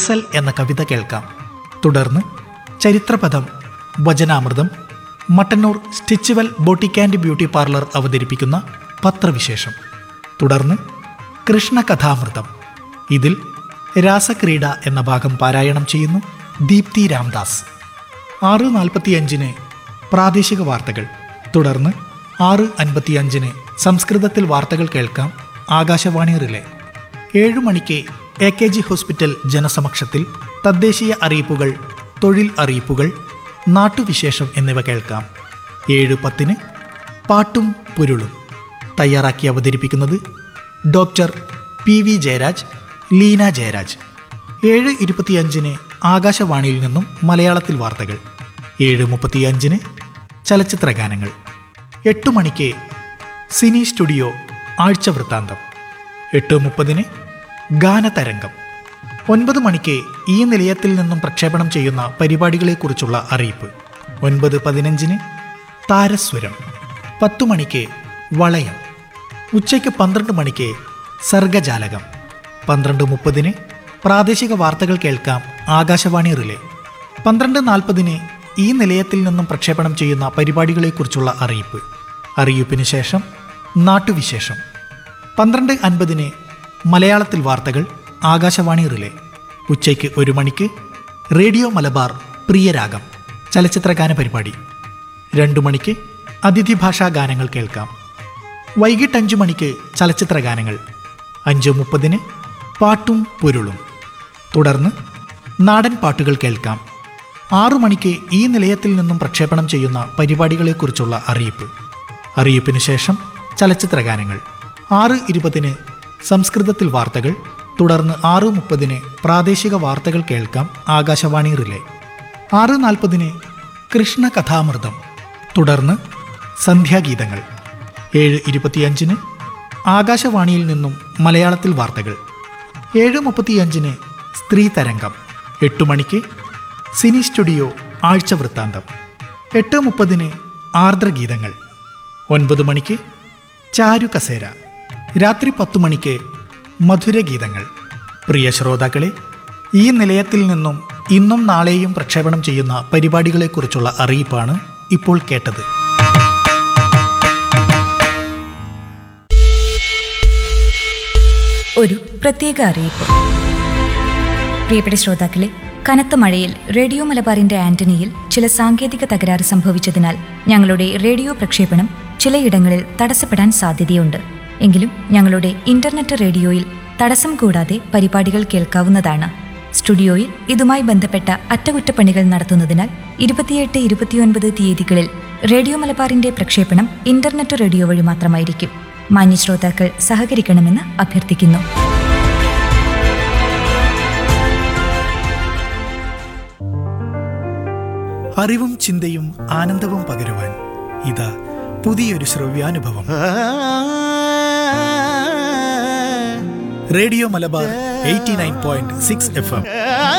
ഗസൽ എന്ന കവിത കേൾക്കാം തുടർന്ന് ചരിത്രപഥം വചനാമൃതം Mattannur Stitchwell boutique and beauty parlour അവതരിപ്പിക്കുന്ന പത്രവിശേഷം തുടർന്ന് കൃഷ്ണകഥാമൃതം ഇതിൽ രാസക്രീഡ എന്ന ഭാഗം പാരായണം ചെയ്യുന്നു ദീപ്തി രാംദാസ് ആറ് നാൽപ്പത്തിയഞ്ചിന് പ്രാദേശിക വാർത്തകൾ തുടർന്ന് ആറ് അൻപത്തിയഞ്ചിന് സംസ്കൃതത്തിൽ വാർത്തകൾ കേൾക്കാം ആകാശവാണി റിലേ ഏഴു മണിക്ക് എ കെ ജി ഹോസ്പിറ്റൽ ജനസമക്ഷത്തിൽ തദ്ദേശീയ അറിയിപ്പുകൾ തൊഴിൽ അറിയിപ്പുകൾ നാട്ടുവിശേഷം എന്നിവ കേൾക്കാം ഏഴ് പത്തിന് പാട്ടും പൊരുളും തയ്യാറാക്കി അവതരിപ്പിക്കുന്നത് doctor P V Jayaraj Leena Jayaraj ഏഴ് ഇരുപത്തിയഞ്ചിന് ആകാശവാണിയിൽ നിന്നും മലയാളത്തിൽ വാർത്തകൾ ഏഴ് മുപ്പത്തിയഞ്ചിന് ചലച്ചിത്ര ഗാനങ്ങൾ എട്ട് മണിക്ക് സിനി സ്റ്റുഡിയോ ആഴ്ച വൃത്താന്തം എട്ട് മുപ്പതിന് ഗാനതരംഗം ഒൻപത് മണിക്ക് ഈ നിലയത്തിൽ നിന്നും പ്രക്ഷേപണം ചെയ്യുന്ന പരിപാടികളെക്കുറിച്ചുള്ള അറിയിപ്പ് ഒൻപത് പതിനഞ്ചിന് താരസ്വരം പത്തു മണിക്ക് വളയം ഉച്ചയ്ക്ക് പന്ത്രണ്ട് മണിക്ക് സർഗജാലകം പന്ത്രണ്ട് മുപ്പതിന് പ്രാദേശിക വാർത്തകൾ കേൾക്കാം ആകാശവാണി റിലേ പന്ത്രണ്ട് നാൽപ്പതിന് ഈ നിലയത്തിൽ നിന്നും പ്രക്ഷേപണം ചെയ്യുന്ന പരിപാടികളെക്കുറിച്ചുള്ള അറിയിപ്പ് അറിയിപ്പിന് ശേഷം നാട്ടുവിശേഷം പന്ത്രണ്ട് അൻപതിന് മലയാളത്തിൽ വാർത്തകൾ ആകാശവാണി റിലേ ഉച്ചയ്ക്ക് ഒരു മണിക്ക് റേഡിയോ മലബാർ പ്രിയരാഗം ചലച്ചിത്രഗാന പരിപാടി രണ്ടു മണിക്ക് അതിഥി ഭാഷാ ഗാനങ്ങൾ കേൾക്കാം വൈകിട്ട് അഞ്ചു മണിക്ക് ചലച്ചിത്ര ഗാനങ്ങൾ അഞ്ച് മുപ്പതിന് പാട്ടും പൊരുളും തുടർന്ന് നാടൻ പാട്ടുകൾ കേൾക്കാം ആറു മണിക്ക് ഈ നിലയത്തിൽ നിന്നും പ്രക്ഷേപണം ചെയ്യുന്ന പരിപാടികളെക്കുറിച്ചുള്ള അറിയിപ്പ് അറിയിപ്പിന് ശേഷം ചലച്ചിത്ര ഗാനങ്ങൾ ആറ് ഇരുപതിന് സംസ്കൃതത്തിൽ വാർത്തകൾ തുടർന്ന് ആറ് മുപ്പതിന് പ്രാദേശിക വാർത്തകൾ കേൾക്കാം ആകാശവാണി റിലേ ആറ് നാൽപ്പതിന് കൃഷ്ണ കഥാമൃതം തുടർന്ന് സന്ധ്യാഗീതങ്ങൾ ഏഴ് ഇരുപത്തിയഞ്ചിന് ആകാശവാണിയിൽ നിന്നും മലയാളത്തിൽ വാർത്തകൾ ഏഴ് മുപ്പത്തിയഞ്ചിന് സ്ത്രീ തരംഗം എട്ട് മണിക്ക് സിനി സ്റ്റുഡിയോ ആഴ്ച വൃത്താന്തം എട്ട് മുപ്പതിന് ആർദ്രഗീതങ്ങൾ ഒൻപത് മണിക്ക് ചാരു കസേര രാത്രി പത്തു മണിക്ക് മധുരഗീതങ്ങൾ പ്രിയ ശ്രോതാക്കളെ ഈ നിലയത്തിൽ നിന്നും ഇന്നും നാളെയും പ്രക്ഷേപണം ചെയ്യുന്ന പരിപാടികളെക്കുറിച്ചുള്ള അറിയിപ്പാണ് ഇപ്പോൾ കേട്ടത് ഒരു പ്രത്യേക അറിയിപ്പ് പ്രിയപ്പെട്ട ശ്രോതാക്കളെ കനത്ത മഴയിൽ റേഡിയോ മലബാറിന്റെ ആന്റണിയിൽ ചില സാങ്കേതിക തകരാറ് സംഭവിച്ചതിനാൽ ഞങ്ങളുടെ റേഡിയോ പ്രക്ഷേപണം ചിലയിടങ്ങളിൽ തടസ്സപ്പെടാൻ സാധ്യതയുണ്ട് എങ്കിലും ഞങ്ങളുടെ ഇന്റർനെറ്റ് റേഡിയോയിൽ തടസ്സം കൂടാതെ പരിപാടികൾ കേൾക്കാവുന്നതാണ് സ്റ്റുഡിയോയിൽ ഇതുമായി ബന്ധപ്പെട്ട അറ്റകുറ്റപ്പണികൾ നടത്തുന്നതിനാൽ ഇരുപത്തിയെട്ട് ഇരുപത്തിയൊൻപത് തീയതികളിൽ റേഡിയോ മലബാറിന്റെ പ്രക്ഷേപണം ഇന്റർനെറ്റ് റേഡിയോ വഴി മാത്രമായിരിക്കും മാന്യ ശ്രോതാക്കൾ സഹകരിക്കണമെന്ന് അഭ്യർത്ഥിക്കുന്നു അറിവും ചിന്തയും ആനന്ദവും പകരുവാൻ ഇതാ പുതിയൊരു ശ്രവ്യാനുഭവം radio Malabar eighty nine point six F M